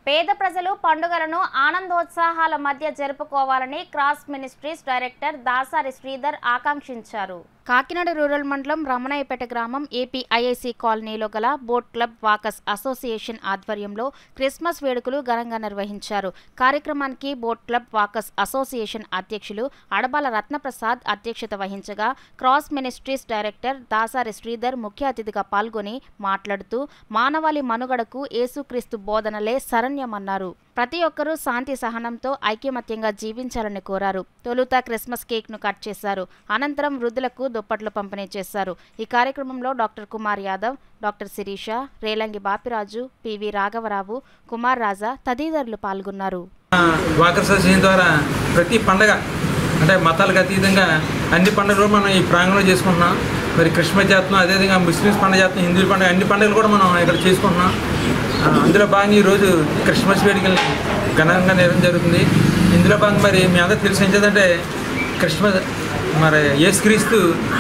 పేద ప్రజలు పండుగలను ఆనందోత్సాహాల మధ్య జరుపుకోవాలని cross ministries director Dasari Sridhar ఆకాంక్షించారు కాకినాడ రూరల్ మండలం రమణయ్యపేట గ్రామం ఏపీ ఐఐసి కాలనీలో గల బోట్ క్లబ్ వాకస్ అసోసియేషన్ ఆధ్వర్యంలో క్రిస్మస్ వేడుకలు ఘనంగా నిర్వహించారు కార్యక్రమానికి బోట్ క్లబ్ వాకస్ అసోసియేషన్ అధ్యక్షులు అడబాల రత్నప్రసాద్ అధ్యక్షత వహించగా cross ministries director Dasari Sridhar ముఖ్య అతిథిగా పాల్గొని మాట్లాడుతూ మానవాళి మనుగడకు యేసుక్రీస్తు బోధనలే శరణ్యమన్నారు ప్రతి ఒక్కరూ శాంతి సహనంతో ఐక్యమత్యంగా జీవించాలని కోరారు తొలుత క్రిస్మస్ కేక్ ను కట్ చేశారు అనంతరం వృద్ధులకు దుప్పట్లు పంపిణీ చేశారు ఈ కార్యక్రమంలో doctor Kumar Yadav doctor Sirisha Relangi Bapiraju PV రాఘవరావు కుమార్ రాజా తదితరులు పాల్గొన్నారు వాకర్ అసోసియేషన్ ద్వారా ప్రతి పండగ అంటే మతాలకు అతీతంగా అన్ని పండుగలు మనం ఈ ప్రాంగణంలో చేసుకుంటున్నాం మరి క్రిస్మస్ చేస్తున్నాం అదేవిధంగా ముస్లిమ్స్ పండుగ చేస్తున్నాం హిందూ పండుగ అన్ని పండుగలు కూడా మనం ఇక్కడ చేసుకుంటున్నాం ఆ, అందులో భాగంగా ఈరోజు క్రిస్మస్ వేడుకలు ఘనంగా నిర్వహణ జరుగుతుంది ఇందులో భాగంగా మరి మీ అందరూ తెలిసి ఏంటంటే క్రిస్మస్ మరి యేసుక్రీస్తు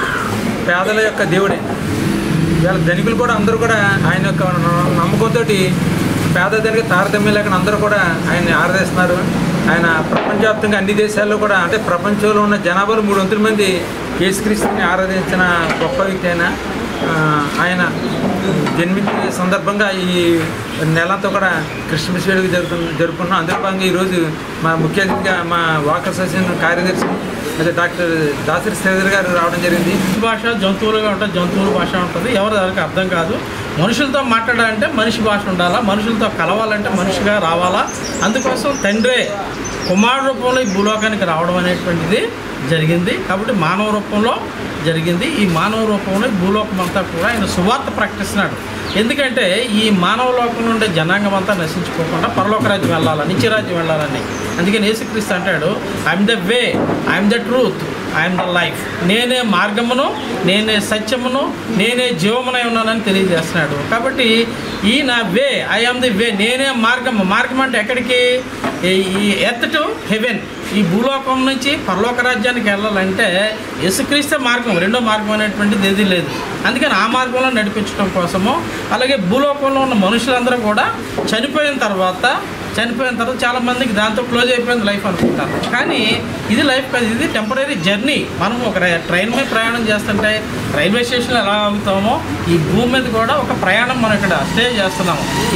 పేదల యొక్క దేవుడే వీళ్ళ ధనికులు కూడా అందరూ కూడా ఆయన యొక్క నమ్మకంతో పేద ధనిక తారతమ్యం లేకుండా అందరూ కూడా ఆయన్ని ఆరాధిస్తున్నారు ఆయన ప్రపంచవ్యాప్తంగా అన్ని దేశాల్లో కూడా అంటే ప్రపంచంలో ఉన్న జనాభాలో మూడు వంతుల మంది యేసుక్రీస్తుని ఆరాధించిన గొప్ప వ్యక్తి ఆయన ఆ, ఆయన జన్మించే సందర్భంగా ఈ నెలంతా కూడా క్రిస్మస్ వేడుక జరుపు జరుపుకున్నాం అందులో భాగంగా ఈరోజు మా ముఖ్య అతిథిగా మా వాకర్ అసోసియేషన్ కార్యదర్శి అదే డాక్టర్ దాసరి శ్రీధర్ గారు రావడం జరిగింది మనిషి భాష జంతువులుగా ఉంటుంది జంతువుల భాష ఉంటుంది ఎవరి దానికి అర్థం కాదు మనుషులతో మాట్లాడాలంటే మనిషి భాష ఉండాలా మనుషులతో కలవాలంటే మనిషిగా రావాలా అందుకోసం తండ్రే కుమారుడు రూపంలో ఈ భూలోకానికి రావడం అనేటువంటిది జరిగింది కాబట్టి మానవ రూపంలో జరిగింది ఈ మానవ రూపంలో ఈ భూలోకం అంతా కూడా ఆయన సువార్త ప్రకటిస్తున్నాడు ఎందుకంటే ఈ మానవ లోకంలో ఉండే జనాంగం అంతా నశించుకోకుండా పరలోక రాజ్యం వెళ్ళాలని నిత్యరాజ్యం వెళ్ళాలని అందుకని యేసుక్రీస్తు అంటాడు I am the way I am the truth I am the life నేనే మార్గమును నేనే సత్యమును నేనే జీవమునై ఉన్నానని తెలియజేస్తున్నాడు కాబట్టి ఈ నా way I am the way నేనే మార్గము మార్గం అంటే ఎక్కడికి ఈ- ఈ ఎర్త్ టు హెవెన్ ఈ భూలోకం నుంచి పరలోక రాజ్యానికి వెళ్ళాలంటే యేసుక్రీస్తే మార్గం రెండో మార్గం అనేటువంటిది ఏది లేదు అందుకని ఆ మార్గంలో నడిపించడం కోసము అలాగే భూలోకంలో ఉన్న మనుషులందరూ కూడా చనిపోయిన తర్వాత చనిపోయిన తర్వాత చాలా మందికి దాంతో క్లోజ్ అయిపోయింది లైఫ్ అనుకుంటారు కానీ ఇది లైఫ్ కాదు ఇది టెంపరీ జర్నీ మనం ఒక రై- ట్రైన్ మీద ప్రయాణం చేస్తుంటే రైల్వే స్టేషన్లో ఎలా ఆగుతామో ఈ భూమి మీద కూడా ఒక ప్రయాణం మనం ఇక్కడ స్టే చేస్తున్నాము